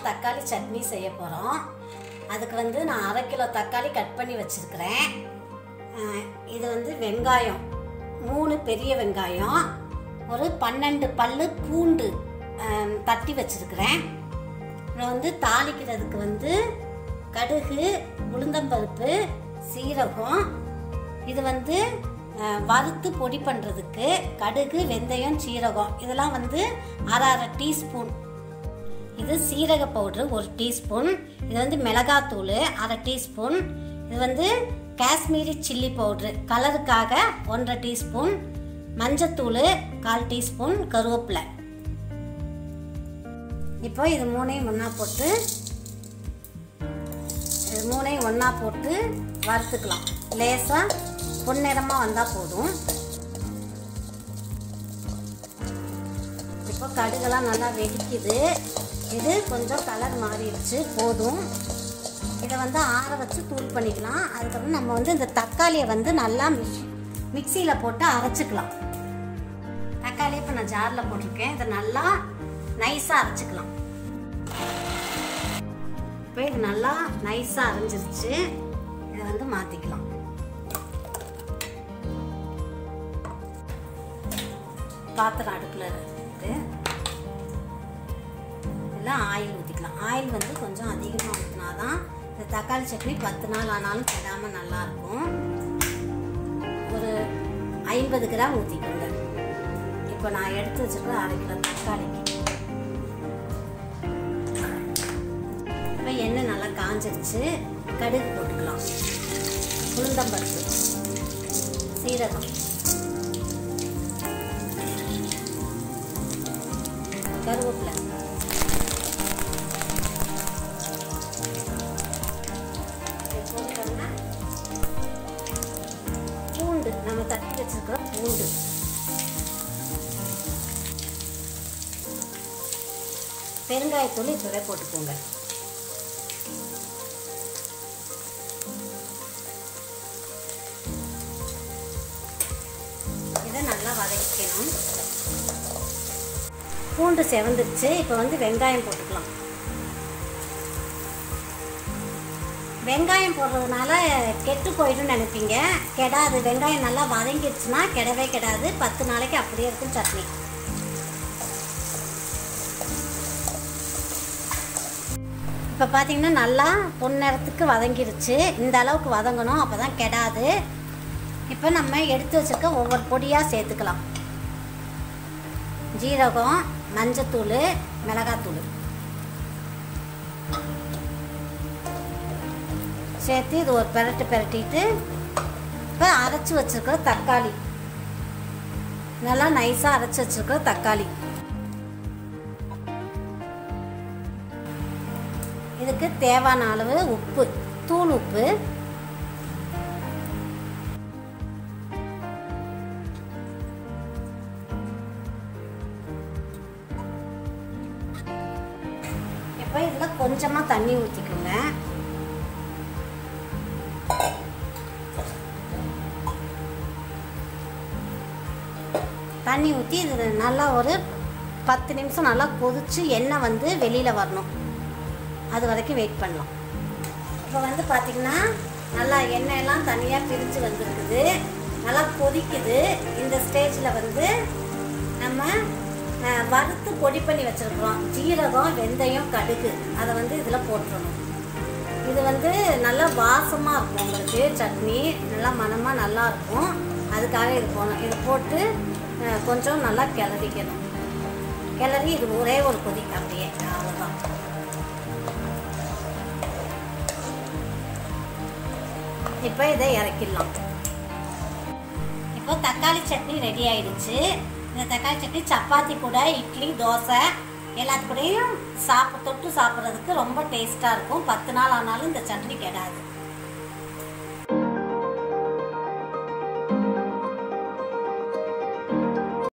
தக்காளி சட்னி செய்ய போகிறோம் அதுக்கு வந்து நான் அரை கிலோ தக்காளி கட் பண்ணி வச்சுருக்கிறேன் இது வந்து வெங்காயம் மூணு பெரிய வெங்காயம் ஒரு பன்னெண்டு பல்லு பூண்டு அஹ், தட்டி வச்சுருக்கிறேன் அப்புறம் வந்து தாளிக்கிறதுக்கு வந்து கடுகு உளுந்தம்பருப்பு சீரகம் இது வந்து அஹ், வறுத்து பொடி பண்ணுறதுக்கு கடுகு வெந்தயம் சீரகம் இதெல்லாம் வந்து அரை அரை டீஸ்பூன் இது சீரக பவுட்ரு ஒரு டீஸ்பூன் இது வந்து மிளகாத்தூள் அரை டீஸ்பூன் இது வந்து காஷ்மீரி சில்லி பவுட்ரு கலருக்காக ஒன்றரை டீஸ்பூன் மஞ்சத்தூள் கால் டீஸ்பூன் கருவேப்பிலை இப்போ இது மூணையும் ஒன்றா போட்டு இது மூணையும் ஒன்றா போட்டு வறுத்துக்கலாம் லேசாக பொன்னிறமாக வந்தால் போதும் இப்போ கடுகெல்லாம் நல்லா வெடிக்குது இது கொஞ்சம் கலர் மாறிடுச்சு போதும் இதை வந்து ஆற வச்சு தூள் பண்ணிக்கலாம் அதுக்கப்புறம் நம்ம வந்து இந்த தக்காளியை வந்து நல்லா மிக்ஸ் மிக்சியில் போட்டு அரைச்சிக்கலாம் தக்காளி இப்போ நான் ஜாரில் போட்டிருக்கேன் இதை நல்லா நைஸாக அரைச்சிக்கலாம் இப்போ இது நல்லா நைஸாக அரைஞ்சிருச்சு இதை வந்து மாற்றிக்கலாம் பாத்திரம் அடுப்பில் இருக்கு இதில் ஆயில் ஊற்றிக்கலாம் ஆயில் வந்து கொஞ்சம் அதிகமாக ஊற்றினா தான் இந்த தக்காளி சட்னி பத்து நாள் ஆனாலும் கெடாமல் நல்லாயிருக்கும் ஒரு ஐம்பது கிராம் ஊற்றிக்கோங்க இப்போ நான் எடுத்து வச்சுருக்க அரை கிலோ தக்காளிக்கு இப்போ எண்ணெய் நல்லா காஞ்சிருச்சு கடுகு போட்டுக்கலாம் உளுந்தம்பருப்பு சீரகம் கருவேப்பிலை இது போட்டோம்னா பூண்டு நம்ம தட்டி வச்சிருக்கிற பூண்டு பெருங்காயத்தூள் இப்போவே போட்டுக்கோங்க இதை நல்லா வதக்கிக்கணும் பூண்டு செவந்துருச்சு இப்போ வந்து வெங்காயம் போட்டுக்கலாம் வெங்காயம் போடுறதுனால கெட்டு போயிடும்னு நினைப்பீங்க கெடாது வெங்காயம் நல்லா வதங்கிடுச்சுன்னா கெடவே கெடாது பத்து நாளைக்கு அப்படியே இருக்கும் சட்னி இப்போ பார்த்தீங்கன்னா நல்லா பொன்னிறத்துக்கு வதங்கிருச்சு இந்த அளவுக்கு வதங்கணும் அப்போ தான் கெடாது இப்போ நம்ம எடுத்து வச்சிருக்க ஒவ்வொரு பொடியாக சேர்த்துக்கலாம் ஜீரகம் மஞ்சத்தூள் மிளகாத்தூள் சேர்த்து இது ஒரு பெரட்டு பெரட்டிட்டு இப்போ அரைச்சி வச்சிருக்கிற தக்காளி நல்லா நைஸாக அரைச்சி வச்சிருக்கிற தக்காளி இதுக்கு தேவையான அளவு உப்பு தூள் உப்பு இப்போ இதில் கொஞ்சமாக தண்ணி ஊற்றிக்கோங்க தண்ணி ஊற்றி இது நல்லா ஒரு பத்து நிமிஷம் நல்லா கொதிச்சு எண்ணெய் வந்து வெளியில் வரணும் அது வரைக்கும் வெயிட் பண்ணலாம் இப்போ வந்து பார்த்திங்கன்னா நல்லா எண்ணெயெல்லாம் தனியாக பிரித்து வந்துருக்குது நல்லா கொதிக்குது இந்த ஸ்டேஜில் வந்து நம்ம அஹ், வறுத்து பொடி பண்ணி வச்சுருக்குறோம் ஜீரகம் வெந்தயம் கடுகு அதை வந்து இதில் போட்டுறணும் இது வந்து நல்லா வாசமாக இருக்கும் உங்களுக்கு சட்னி நல்லா மணமாக நல்லா இருக்கும் அதுக்காக இது போகணும் இது போட்டு அஹ், கொஞ்சம் நல்லா கிளறிக்கணும் கிளறி இது ஒரே ஒரு கொதி அப்படியே அவ்வளோதான் இப்போ இதை இறக்கிடலாம் இப்போ தக்காளி சட்னி ரெடி ஆயிடுச்சு இந்த தக்காளி சட்னி சப்பாத்தி கூட இட்லி தோசை எல்லாத்து கூடயும் சாப்பிட தொட்டு சாப்பிட்றதுக்கு ரொம்ப டேஸ்ட்டாக இருக்கும் பத்து நாள் ஆனாலும் இந்த சட்னி கெடாது